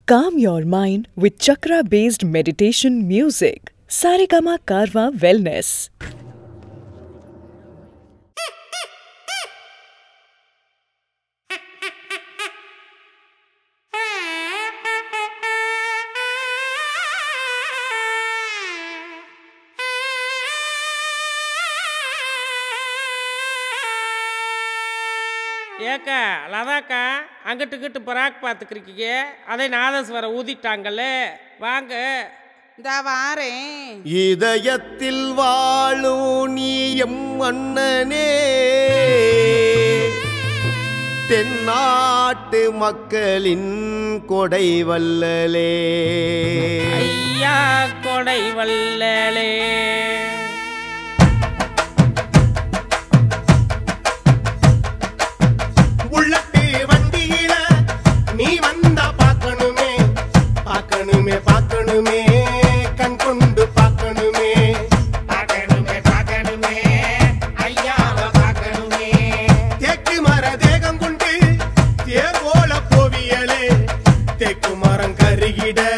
Calm your mind with chakra based meditation music. Saregama Karwa Wellness. ஏக்கா லதாக்கா அங்கிட்டு இங்கிட்டு பராக் பார்த்துக்கிறீங்க அதை நாதஸ்வரம் ஊதிட்டாங்கல்ல வாங்க இந்த வாரேன் இதயத்தில் வாழும் நீ எம் அண்ணனே தென்னாட்டு மக்களின் கொடை வல்லலே ஐயா கொடை வல்லலே உள்ளட்டு வண்டியில நீ வந்தா பார்க்கணுமே பார்க்கணுமே பார்க்கணுமே கண் கொண்டு பார்க்கணுமே பார்க்கணுமே பார்க்கணுமே ஐயாவ பார்க்கணுமே தேக்கு மர தேகம் கொண்டு தேவோல போவியலே தேக்கு மரம் கருகிட